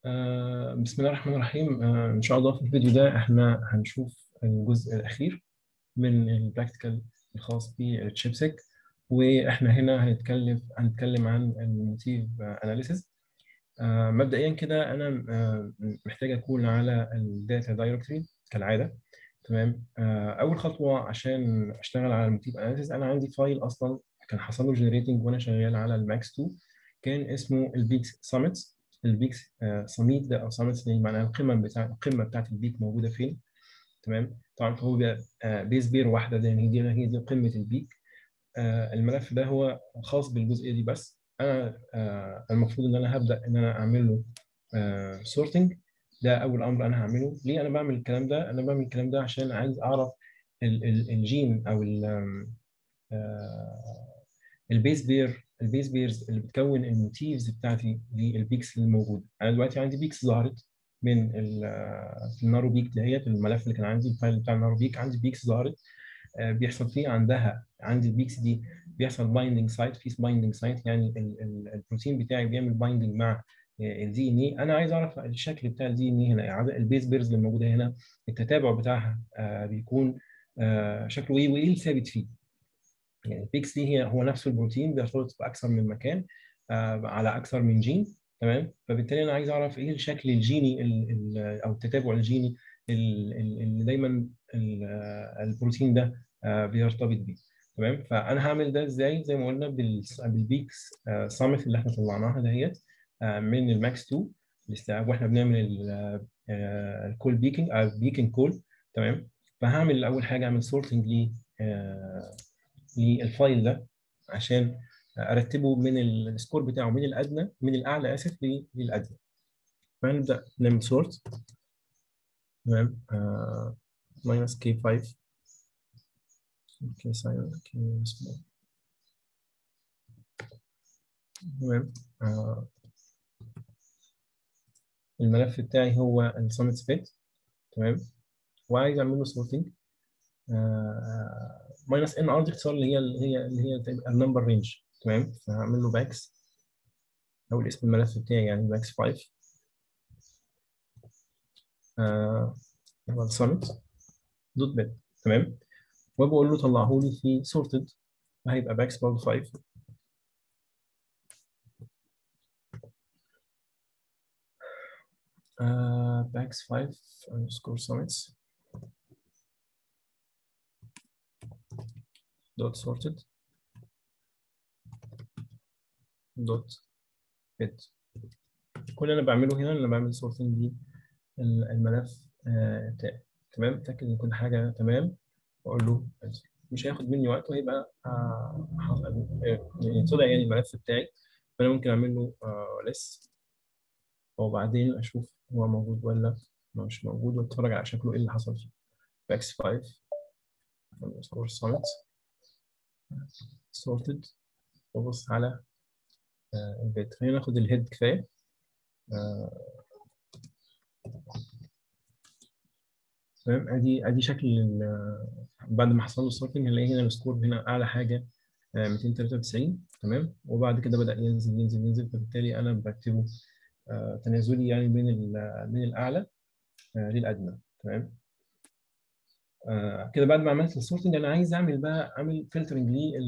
آه، بسم الله الرحمن الرحيم آه، إن شاء الله في الفيديو ده إحنا هنشوف الجزء الأخير من البراكتيكال الخاص بالتشيبسك وإحنا هنا هنتكلم هنتكلم عن الموتيف أناليسيس مبدئيا كده أنا آه، محتاج أكون على الداتا دايركتوري كالعادة تمام آه، أول خطوة عشان أشتغل على الموتيف أناليسيس أنا عندي فايل أصلا كان حصل له جنريتنج وأنا شغال على الماكس 2 كان اسمه البيكس سامتس البيكس سميت ده او سميت اللي معناها القمه بتاع القمه بتاعت البيك موجوده فين تمام طبعا هو بيبقى بيز بير واحده ده يعني دي هي دي قمه البيك آه، الملف ده هو خاص بالجزئيه دي بس انا آه، المفروض ان انا هبدا ان انا اعمل له سورتنج ده اول امر انا هعمله ليه انا بعمل الكلام ده انا بعمل الكلام ده عشان عايز اعرف ال- ال- الجين او البيز بير البيز بيرز اللي بتكون الموتيفز بتاعتي للبيكس اللي موجوده انا دلوقتي عندي بيكس ظهرت من في النارو بيك دهيت الملف اللي كان عندي الفايل بتاع النارو بيك عندي بيكس ظهرت آه، بيحصل فيه عندها عندي البيكس دي بيحصل بايندنج سايت في بايندنج سايت يعني ال- ال- البروتين بتاعي بيعمل بايندنج مع الدي ان اي انا عايز اعرف الشكل بتاع الدي ان اي هنا يعني البيز بيرز اللي موجوده هنا التتابع بتاعها آه، بيكون آه، شكله ايه وايه الثابت فيه يعني البيكس دي هي هو نفس البروتين بيرتبط باكثر من مكان آه، على اكثر من جين تمام فبالتالي انا عايز اعرف ايه الشكل الجيني ال ال او التتابع الجيني ال- ال- اللي دايما ال- آه، البروتين ده آه، بيرتبط بيه تمام فانا هعمل ده ازاي زي ما قلنا بال- بالبيكس سامت اللي احنا طلعناها دهيت آه، من الماكس 2 الاستيعاب واحنا بنعمل ال- آه، الكول بيكنج او بيكنج كول تمام فهعمل اول حاجه اعمل سورتنج ل للفايل ده عشان ارتبه من السكور بتاعه من الادنى من الاعلى اسف للادنى فنبدا نعمل سورت تمام ماينس كي 5 كي ساين كي سمول تمام آه، الملف بتاعي هو السمت سبيت تمام وعايز اعمل له سورتنج ماينس ان ار دي اختصار اللي هي اللي هي اللي هي تبقى النمبر رينج تمام فهعمل له باكس او اسم الملف بتاعي يعني باكس 5 آه هو السمت دوت بت تمام وبقول له طلعه لي في سورتد وهيبقى باكس برضه 5 آه باكس 5 underscore summits dot sorted dot bit كل اللي انا بعمله هنا انا بعمل سورتنج للملف آه بتاعي تمام اتاكد ان كل حاجه تمام واقول له enter. مش هياخد مني وقت وهيبقى آه حصل- آه، يعني طلع يعني الملف بتاعي فانا ممكن اعمل له آه less وبعدين اشوف هو موجود ولا مش موجود واتفرج على شكله ايه اللي حصل فيه باكس 5 underscore summit sorted وابص على آه، البيت خلينا ناخد الهيد كفايه آه، تمام ادي ادي شكل ال- بعد ما حصل له سورتنج هنلاقي هنا السكور هنا اعلى حاجه آه، 293 تمام وبعد كده بدا ينزل ينزل ينزل فبالتالي انا بكتبه آه، تنازلي يعني من ال- من الاعلى آه، للادنى تمام آه، كده بعد ما عملت السورتنج انا عايز اعمل بقى اعمل فلترنج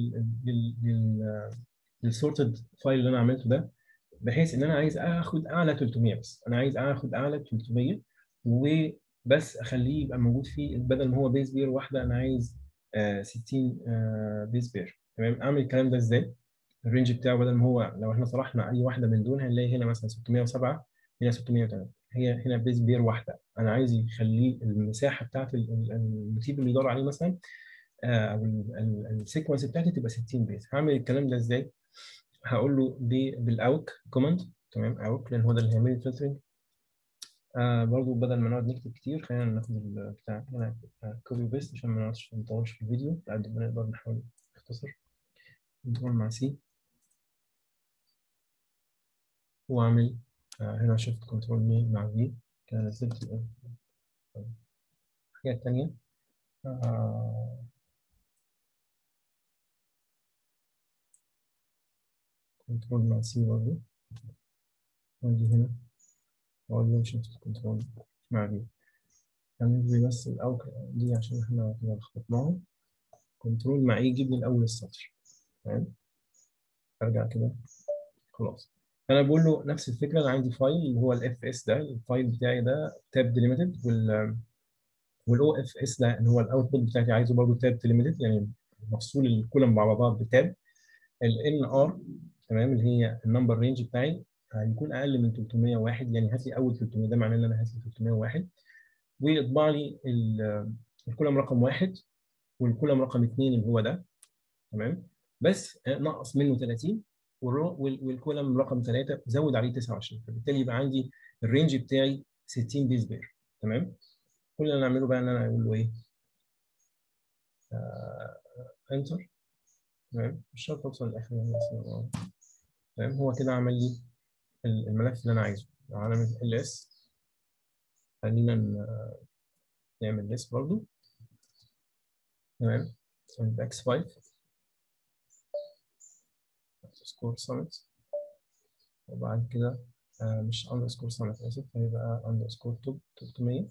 للسورتد فايل اللي انا عملته ده بحيث ان انا عايز اخد اعلى 300 بس انا عايز اخد اعلى 300 وبس اخليه يبقى موجود فيه بدل ما هو بيز بير واحده انا عايز آه 60 آه بيز بير تمام اعمل الكلام ده ازاي الرينج بتاعه بدل ما هو لو احنا طرحنا اي واحده من دول هنلاقي هنا مثلا 607 هنا 608 هي هنا بيز بير واحده انا عايز يخليه المساحه بتاعت ال- ال- الموتيف اللي يدور عليه مثلا آه، او السيكونس بتاعتي تبقى 60 بيز هعمل الكلام ده ازاي هقول له ب- بالاوك كوماند تمام اوك لان هو ده اللي هيعمل لي فلترنج آه برضو بدل ما نقعد نكتب كتير خلينا ناخد البتاع هنا كوبي بيست عشان ما نقعدش نطولش في الفيديو قد ما نقدر نحاول نختصر كنترول مع سي واعمل آه هنا شيفت كنترول مي مع في كده نزلت ال- الحاجة التانية آه كنترول مع سي برضو عندي هنا اقول له شيفت كنترول مع دي هنلغي بس الاول دي عشان احنا كده لخبطناهم كنترول مع ايه يجيب لي الاول السطر تمام ارجع كده خلاص انا بقول له نفس الفكره انا عندي فايل اللي هو الاف اس ده الفايل بتاعي ده تاب ديليميتد وال والاو اف اس ده اللي هو الاوتبوت بتاعتي عايزه برضه تاب ديليميتد يعني مفصول الكولم مع بعض بتاب الان ار تمام اللي هي النمبر رينج بتاعي هيكون اقل من 301 يعني هات لي اول 300 ده معناه ان انا هات لي 301 ويطبع لي الكولم رقم واحد والكولم رقم اثنين اللي هو ده تمام بس نقص منه 30 والكولم رقم 3 زود عليه 29 فبالتالي يبقى عندي الرينج بتاعي 60 بيز بير تمام كل اللي انا اعمله بقى ان انا اقول له ايه انتر تمام مش شرط اوصل للاخر يعني تمام هو كده عمل لي الملف اللي انا عايزه علامه ال اس خلينا نعمل ليست برضو تمام باكس 5 سكور سمت وبعد كده آه مش اندرسكور سمت اسف هيبقى اندرسكور توب 300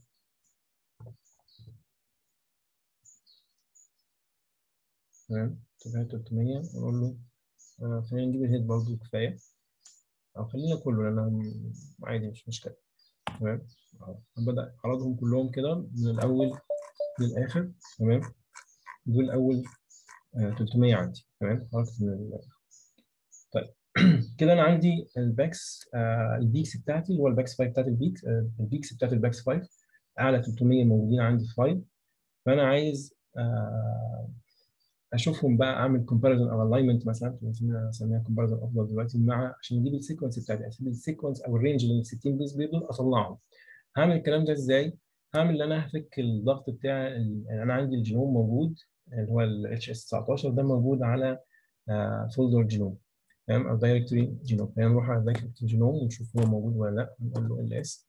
تمام توب 300 ونقول له آه خلينا نجيب الهيد برضه كفايه او خلينا كله لان عادي مش مشكله تمام بدأ عرضهم كلهم كده من الاول للاخر تمام دول اول آه 300 عندي تمام خرجت من ال... طيب كده انا عندي الباكس آه البيكس بتاعتي اللي هو الباكس 5 بتاعت البيكس آه البيكس بتاعت الباكس 5 اعلى 300 موجودين عندي في 5 فانا عايز آه اشوفهم بقى اعمل كومباريزون او الاينمنت مثلا اسميها كومباريزون افضل دلوقتي مع عشان اجيب السيكونس بتاعتي اسيب السيكونس او الرينج اللي 60 بيس بير دول اطلعهم هعمل الكلام ده ازاي؟ هعمل ان انا هفك الضغط بتاع يعني انا عندي الجينوم موجود اللي هو ال HS 19 ده موجود على فولدر جينوم تمام او دايركتوري جينوم خلينا نروح على دايركتوري جينوم ونشوف هو موجود ولا لا نقول له ال اس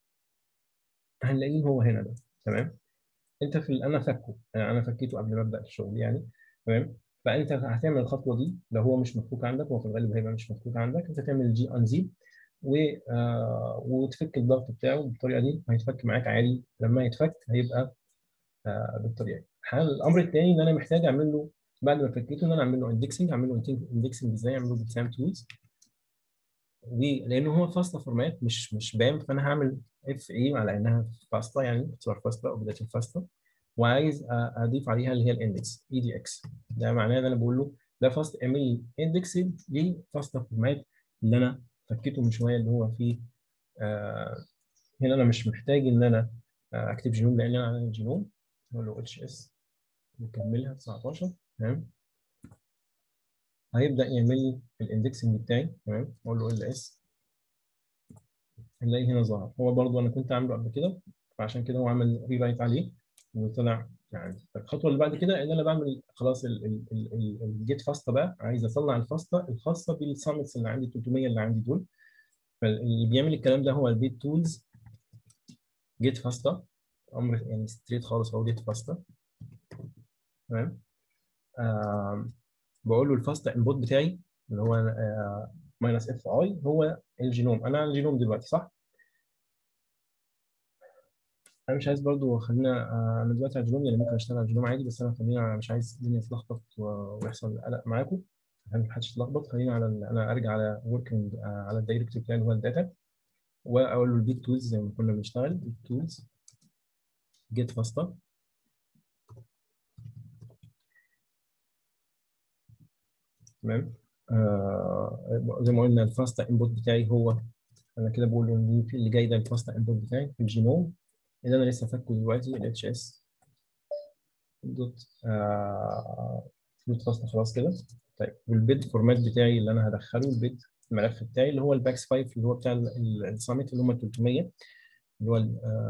هنلاقيه هو هنا ده تمام انت في انا فكه انا فكيته قبل ما ابدا الشغل يعني تمام فانت هتعمل الخطوه دي لو هو مش مفكوك عندك هو في الغالب هيبقى مش مفكوك عندك انت تعمل جي انزيب و آه وتفك الضغط بتاعه بالطريقه دي هيتفك معاك عادي لما يتفك هيبقى آه بالطريقه دي الامر الثاني ان انا محتاج اعمل له بعد ما فكيته ان انا اعمل له اندكسنج اعمل له اندكسنج ازاي اعمل له بسام تولز ولانه هو فاصله فورمات مش مش بام فانا هعمل اف اي على انها فاصله يعني اختصار فاصله او بدايه الفاصله وعايز اضيف عليها اللي هي الاندكس اي دي اكس ده معناه ان انا بقول له ده فاست اعمل لي اندكس لفاصله فورمات اللي انا فكيته من شويه اللي هو فيه آه هنا انا مش محتاج ان انا آه اكتب جينوم لان انا عندي جينوم اقول له اتش اس نكملها 19 تمام هيبدا يعمل لي الاندكسنج بتاعي تمام اقول له ال اس هنلاقي هنا ظهر هو برضو انا كنت عامله قبل كده فعشان كده هو عمل ري رايت عليه وطلع يعني الخطوه اللي بعد كده ان انا بعمل خلاص الجيت فاستا بقى عايز اطلع الفاستا الخاصه بالسامتس اللي عندي 300 اللي عندي دول فاللي بيعمل الكلام ده هو البيت تولز جيت فاستا امر يعني ستريت خالص هو جيت فاستا تمام آه بقول له الفاستا انبوت بتاعي اللي هو ماينس اف اي هو الجينوم انا على الجينوم دلوقتي صح؟ انا مش عايز برضو خلينا انا دلوقتي على الجينوم يعني ممكن اشتغل على الجينوم عادي بس انا خلينا مش عايز الدنيا تتلخبط ويحصل قلق معاكم عشان محدش يتلخبط خلينا على انا ارجع على وركينج على الدايركتوري بتاعي اللي هو الداتا واقول له البيت تولز زي ما كنا بنشتغل بيت تولز جيت فاستا تمام آه زي ما قلنا الفاستا انبوت بتاعي هو انا كده بقول له اللي جاي ده الفاستا انبوت بتاعي في الجينوم اللي انا لسه فاكه دلوقتي ال اتش اس دوت آه دوت فاستا خلاص كده طيب والبيت فورمات بتاعي اللي انا هدخله البيت الملف بتاعي اللي هو الباكس 5 اللي هو بتاع السامت اللي هم 300 اللي هو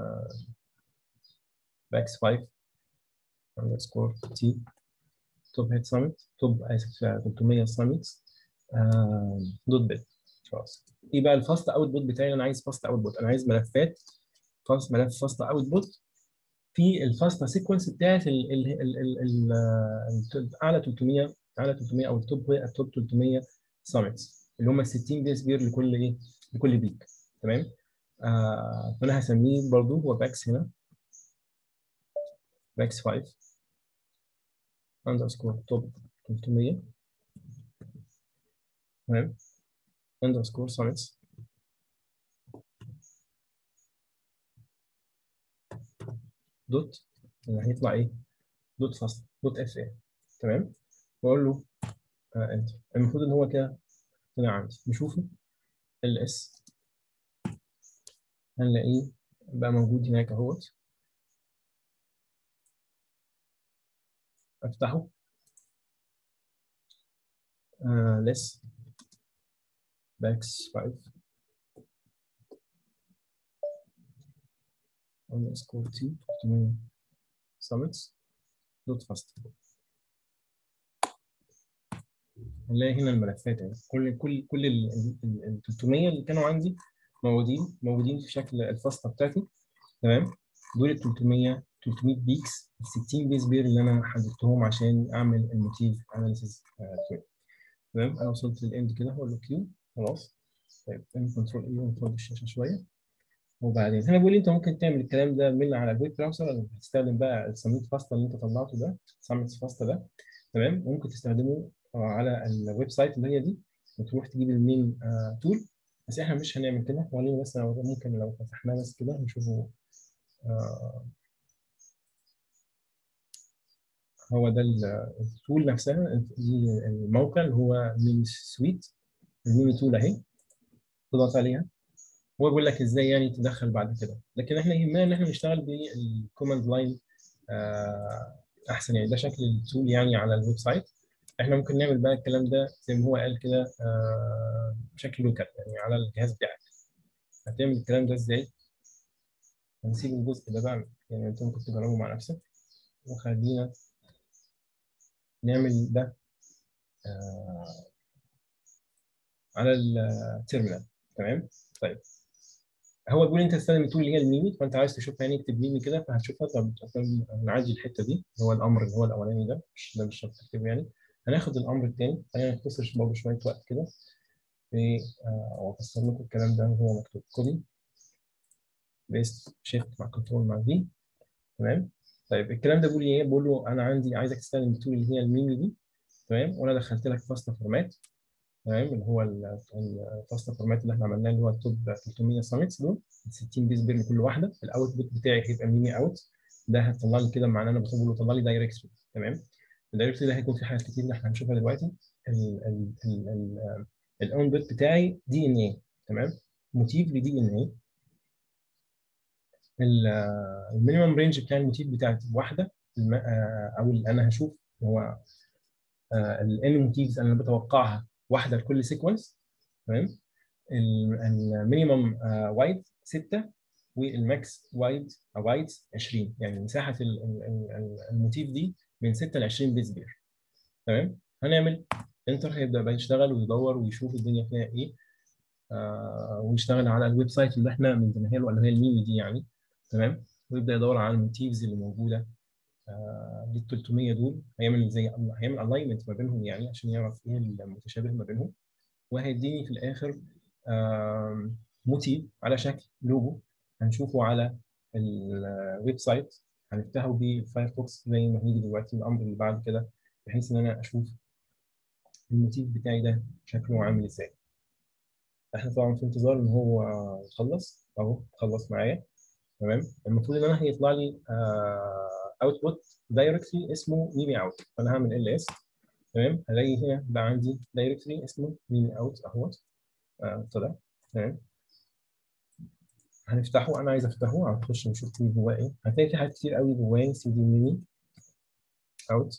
باكس 5 اندرسكور تي توب هيد سامت توب اسف 300 سامت دوت بيت خلاص ايه بقى الفاست اوت بوت بتاعي انا عايز فاست اوت بوت انا عايز ملفات فاست ملف فاست اوت بوت في الفاست سيكونس بتاعت ال ال ال ال اعلى 300 اعلى 300 او التوب التوب 300 سامتس اللي هم 60 بيس بير لكل ايه لكل بيك تمام آه فانا هسميه برضو هو باكس هنا باكس 5 اندرسكور توب 300 تمام اندرسكور سامتس دوت اللي هيطلع ايه دوت فاصل دوت اف اي تمام واقول له آه انتر المفروض ان هو كده طلع عندي نشوفه ال اس هنلاقيه بقى موجود هناك اهوت افتحه آه لس باكس 5 underscore t 300 summits دوت فاست هنلاقي هنا الملفات يعني كل كل كل ال 300 اللي كانوا عندي موجودين موجودين في شكل الفاصله بتاعتي تمام دول ال 300 300 بيكس ال 60 بيس بير اللي انا حددتهم عشان اعمل الموتيف اناليسيز تمام انا وصلت للاند كده هقول له كيو خلاص طيب كنترول اي ونفضل الشاشه شويه وبعدين هنا بيقول لي انت ممكن تعمل الكلام ده من على الويب براوزر ولا هتستخدم بقى السميت فاستا اللي انت طلعته ده سميت فاستا ده تمام ممكن تستخدمه على الويب سايت اللي هي دي وتروح تجيب المين آه تول بس احنا مش هنعمل كده وليه بس لو ممكن لو فتحناه بس كده نشوفه آه هو ده التول نفسها دي الموقع اللي هو ميمي سويت الميمي تول اهي تضغط عليها هو بيقول لك ازاي يعني تدخل بعد كده لكن احنا يهمنا ان احنا نشتغل بالكوماند لاين احسن يعني ده شكل التول يعني على الويب سايت احنا ممكن نعمل بقى الكلام ده زي ما هو قال كده آه بشكل لوكال يعني على الجهاز بتاعك هتعمل الكلام ده ازاي؟ هنسيب الجزء ده بقى يعني انت ممكن تجربه مع نفسك وخلينا نعمل ده آه على التيرمينال تمام؟ طيب هو بيقول انت تستخدم التول اللي هي الميمي فانت عايز تشوف يعني اكتب ميمي كده فهتشوفها طب نعدي الحته دي اللي هو الامر اللي هو الاولاني ده مش ده مش شرط تكتبه يعني هناخد الامر الثاني خلينا نختصر برضه شويه وقت كده في وافسر لكم الكلام ده وهو مكتوب كوبي بيست شيفت مع كنترول مع في تمام طيب الكلام ده بيقول ايه؟ بقول له انا عندي عايزك تستخدم التول اللي هي الميمي دي تمام وانا دخلت لك فاصله فورمات تمام اللي هو الفاصله فورمات اللي احنا عملناه اللي هو التوب 300 سامتس دول 60 بيس بير لكل واحده الاوتبوت بتاعي هيبقى ميني اوت ده هتطلع لي كده معناه انا بطلب له طلع لي دايركتوري تمام الدايركتوري ده هيكون في حاجات كتير اللي احنا هنشوفها دلوقتي الاون بيت بتاعي دي ان اي تمام موتيف لدي ان اي المينيمم رينج بتاع الموتيف بتاعتي واحده او اللي انا هشوف هو الان موتيفز انا بتوقعها واحده لكل سيكونس تمام المينيمم وايد 6 والماكس وايد وايد 20 يعني مساحه الموتيف دي من 6 ل 20 بيس بير تمام هنعمل انتر هيبدا بقى يشتغل ويدور ويشوف الدنيا فيها ايه آه ويشتغل على الويب سايت اللي احنا مديناها له اللي هي الميمي دي يعني تمام ويبدا يدور على الموتيفز اللي موجوده آه لل 300 دول هيعمل زي هيعمل الاينمنت ما بينهم يعني عشان يعرف ايه المتشابه ما بينهم وهيديني في الاخر آه موتيف على شكل لوجو هنشوفه على الويب سايت هنفتحه بالفايرفوكس زي ما هيجي دلوقتي الامر اللي بعد كده بحيث ان انا اشوف الموتيف بتاعي ده شكله عامل ازاي احنا طبعا في انتظار ان هو يخلص اهو خلص معايا تمام المفروض ان انا هيطلع لي اوتبوت دايركتلي اسمه ميمي اوت فانا هعمل ال اس تمام هلاقي هنا بقى عندي دايركتلي اسمه ميمي اوت اهوت آه طلع تمام هنفتحه انا عايز افتحه هنخش نشوف فيه جواه ايه هتلاقي في حاجات كتير قوي جواه سي دي ميني اوت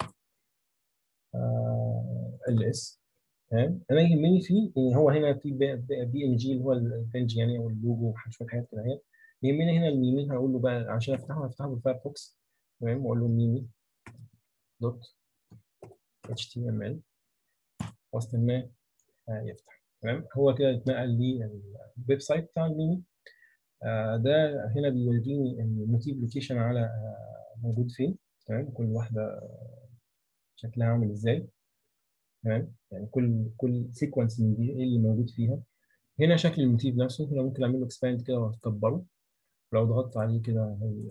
ال اس تمام انا يهمني فيه ان هو هنا في بي ان جي اللي هو البنج يعني او اللوجو وشويه حاجات كده اهي يهمني هنا الميمي هقول له بقى عشان افتحه هفتحه بالفايرفوكس تمام واقول له ميمي دوت اتش تي ام ال واستناه يفتح تمام هو كده اتنقل للويب سايت بتاع الميمي آه ده هنا بيوريني الموتيف لوكيشن على آه موجود فين تمام كل واحده شكلها عامل ازاي تمام يعني كل كل سيكونس من دي ايه اللي موجود فيها هنا شكل الموتيف نفسه هنا ممكن اعمل له اكسباند كده واكبره لو ضغطت عليه كده هي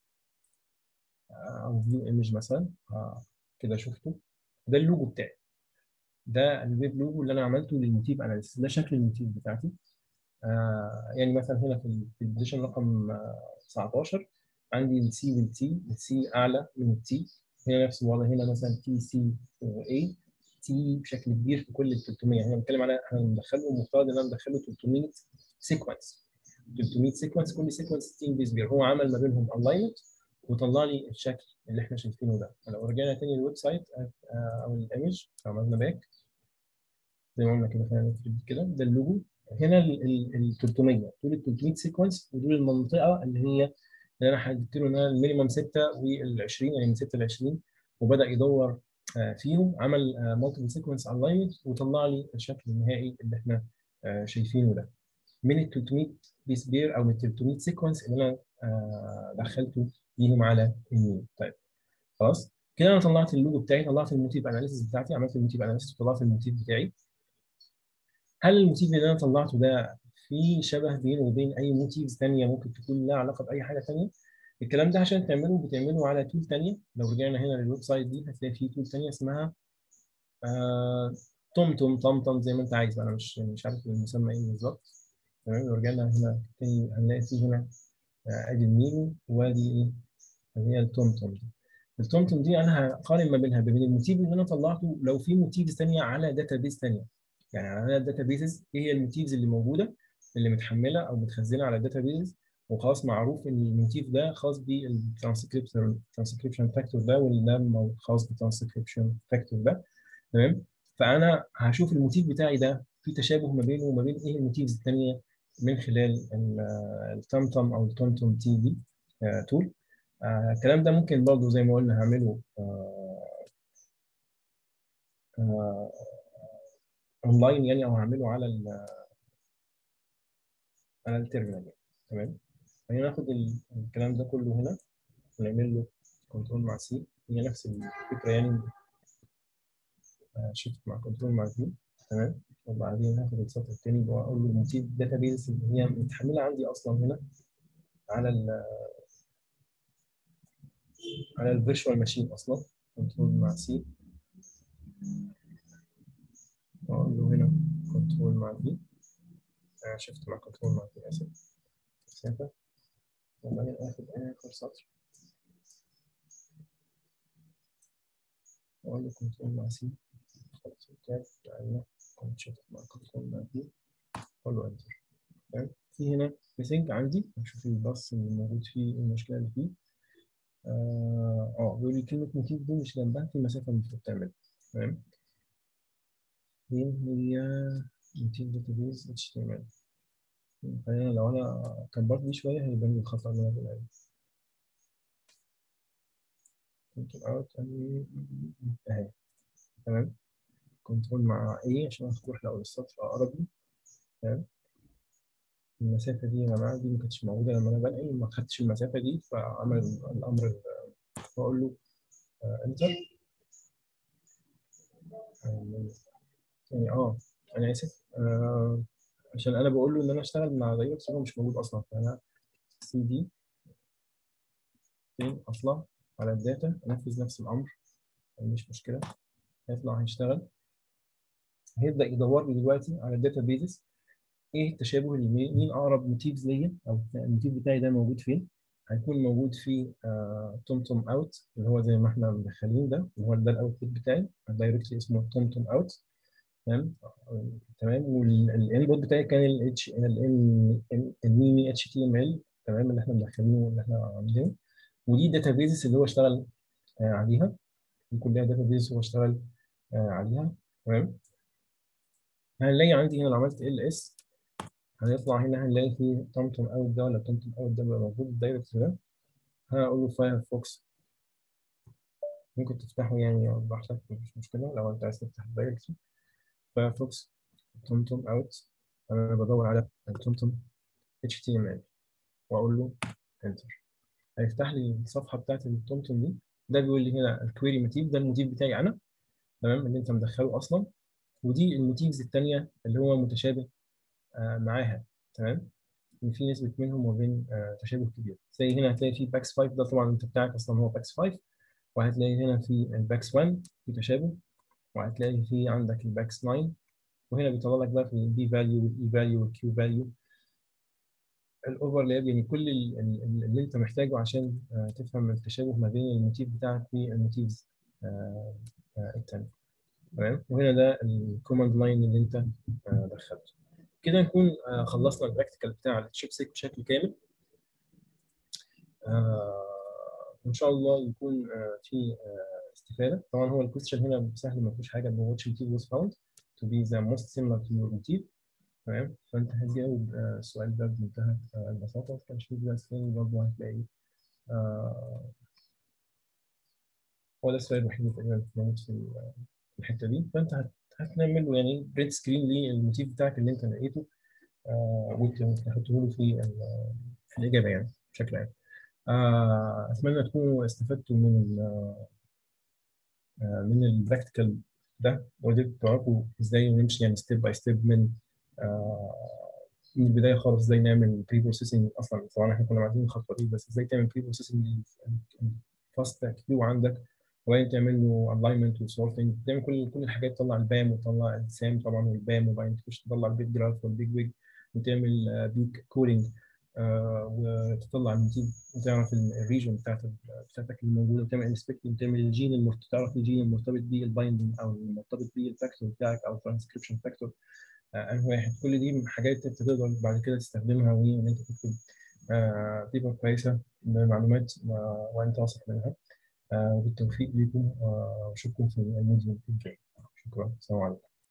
او فيو ايمج مثلا آه، كده شفته ده اللوجو بتاعي ده الويب لوجو اللي انا عملته للموتيف اناليسيس ده شكل الموتيف بتاعتي آه يعني مثلا هنا في في البوزيشن رقم آه 19 عندي السي والتي السي اعلى من التي هنا نفس الوضع هنا مثلا تي سي اي تي بشكل كبير في كل ال 300 هنا بنتكلم على احنا بندخله المفترض ان انا مدخله 300 سيكونس 300 سيكونس كل سيكونس 60 بيس بير هو عمل ما بينهم الاينمنت وطلع لي الشكل اللي احنا شايفينه ده فلو رجعنا تاني للويب سايت او الايمج عملنا باك زي ما قلنا كده خلينا نكتب كده ده اللوجو هنا ال 300 دول ال 300 سيكونس ودول المنطقه اللي هي اللي انا حددت له انها المينيمم 6 وال 20 يعني من 6 ل 20 وبدا يدور فيهم عمل مالتيبل سيكونس الاينمنت وطلع لي الشكل النهائي اللي احنا شايفينه ده من ال 300 بيس بير او من ال 300 سيكونس اللي انا دخلته ليهم على النيو طيب خلاص كده انا طلعت اللوجو بتاعي طلعت الموتيف اناليسيس بتاعتي عملت الموتيف اناليسيس وطلعت الموتيف بتاعي هل الموتيف اللي انا طلعته ده في شبه بينه وبين اي موتيفز ثانيه ممكن تكون لها علاقه باي حاجه ثانيه الكلام ده عشان تعمله بتعمله على تول ثانيه لو رجعنا هنا للويب سايت دي هتلاقي في تول ثانيه اسمها آه توم توم توم توم زي ما انت عايز انا مش مش عارف المسمى ايه بالظبط تمام لو رجعنا هنا تاني هنلاقي في هنا ادي الميمو وادي ايه اللي هي التوم توم دي التوم توم دي انا هقارن ما بينها بين الموتيف اللي انا طلعته لو في موتيفز ثانيه على داتا بيز ثانيه يعني على الداتا بيزز ايه هي الموتيفز اللي موجوده اللي متحمله او متخزنه على الداتا بيز وخلاص معروف ان الموتيف ده خاص بالترانسكريبشن ترانسكريبشن فاكتور ده وده خاص بالترانسكريبشن فاكتور ده تمام فانا هشوف الموتيف بتاعي ده في تشابه ما بينه وما بين ايه الموتيفز الثانيه من خلال التمتم او التومتوم تي دي تول آه الكلام ده ممكن برضه زي ما قلنا هعمله آه آه اونلاين يعني او هعمله على ال على التيرمينال يعني. تمام خلينا ناخد الكلام ده كله هنا ونعمل له كنترول مع سي هي نفس الفكره يعني شيفت مع كنترول مع سي تمام وبعدين هاخد السطر الثاني واقول له موتيف داتا بيز اللي هي متحمله عندي اصلا هنا على ال على الفيرتشوال ماشين اصلا كنترول مع سي واقول له هنا كنترول مع دي شفت مع كنترول مع دي اسف مسافه وبعدين اخد اخر سطر واقول له كنترول مع سي خلاص بتاعي يعني كنت شفت مع كنترول مع دي اقول له انتر تمام في هنا ميسنج عندي نشوف الباص اللي موجود فيه المشكله اللي فيه اه اه بيقول لي كلمه موتيف دي مش جنبها في مسافه المفروض تعملها تمام فين هي موتيف داتابيز اتش تي ام ال خلينا لو انا كبرت دي شويه هيبان لي الخطا اللي انا بقول عليه كنترول اوت اهي تمام كنترول مع ايه عشان اروح لاول السطر اقرب لي تمام المسافه دي يا جماعه دي ما كانتش موجوده لما انا بنقل ما خدتش المسافه دي فعمل الامر بقول له انتر يعني اه انا اسف آه عشان انا بقول له ان انا اشتغل مع دايركس هو مش موجود اصلا فانا سي دي فين اطلع على الداتا انفذ نفس الامر مش مشكله هيطلع هيشتغل هيبدا يدور لي دلوقتي على الداتا بيزز ايه التشابه اللي مين اقرب موتيفز ليا او الموتيف بتاعي ده موجود فين هيكون موجود في توم توم اوت اللي هو زي ما احنا مدخلين ده اللي هو ده الاوتبوت بتاعي دايركتلي اسمه توم توم اوت تمام تمام والانبوت بتاعي كان ال اتش الميمي اتش تي ام ال تمام اللي احنا مدخلينه اللي احنا عاملينه ودي الداتا بيزز اللي هو اشتغل عليها دي كلها داتا بيزز هو اشتغل عليها تمام هنلاقي عندي هنا لو عملت ال اس هنطلع هنا هنلاقي في تومتوم اوت ده ولا تومتوم اوت ده بيبقى موجود الدايركت ده هقول له فايرفوكس ممكن تفتحه يعني براحتك مفيش مشكلة لو انت عايز تفتح الدايركت فايرفوكس تومتوم اوت انا بدور على تومتوم اتش تي ام ال واقول له انتر هيفتح لي الصفحة بتاعت التومتوم دي ده بيقول لي هنا الكويري موتيف ده الموتيف بتاعي انا تمام اللي انت مدخله اصلا ودي الموتيفز الثانيه اللي هو متشابه معاها تمام ان في نسبه منهم وبين تشابه كبير زي هنا هتلاقي في باكس 5 ده طبعا انت بتاعك اصلا هو باكس 5 وهتلاقي هنا في الباكس 1 في تشابه وهتلاقي في عندك الباكس 9 وهنا بيطلع لك بقى في البي فاليو والاي فاليو والكيو فاليو الاوفرلاب يعني كل اللي انت محتاجه عشان تفهم التشابه ما بين الموتيف بتاعك والموتيفز الثانيه تمام وهنا ده الكوماند لاين اللي انت دخلته كده نكون خلصنا البراكتيكال بتاع التشيب بشكل كامل ان شاء الله يكون في استفاده طبعا هو الكويستشن هنا سهل ما فيهوش حاجه ان which motif was found to be the most similar to your motif تمام فانت هتجاوب السؤال ده بمنتهى البساطه ما كانش فيه درس تاني برضه هتلاقي هو ده السؤال الوحيد اللي تقريبا موجود في الحته دي فانت هتعمل له يعني بريد سكرين للموتيف بتاعك اللي انت لقيته وتحطه له في في الاجابه يعني بشكل عام اتمنى تكونوا استفدتوا من من البراكتيكال ده وقدرتوا تعرفوا ازاي نمشي يعني ستيب باي ستيب من من البدايه خالص ازاي نعمل بري بروسيسنج اصلا طبعا احنا كنا عارفين الخطوه دي بس ازاي تعمل بري بروسيسنج فاست كيو عندك وبعدين تعمل له الاينمنت وسورتنج تعمل كل كل الحاجات تطلع البام وتطلع السام طبعا والبام وبعدين تخش تطلع البيج جراف والبيج ويج وتعمل بيك كودنج وتطلع الموتيف وتعرف الريجن بتاعت بتاعتك اللي موجوده وتعمل انسبكتنج وتعمل الجين المرتبط تعرف الجين المرتبط بيه البايندنج او المرتبط بيه الفاكتور بتاعك او الترانسكريبشن فاكتور انهي واحد كل دي حاجات انت تقدر بعد كده تستخدمها وان انت تكتب بيبر كويسه بمعلومات وانت واثق منها وبالتوفيق لكم واشوفكم في الموديول الجاي شكرا السلام عليكم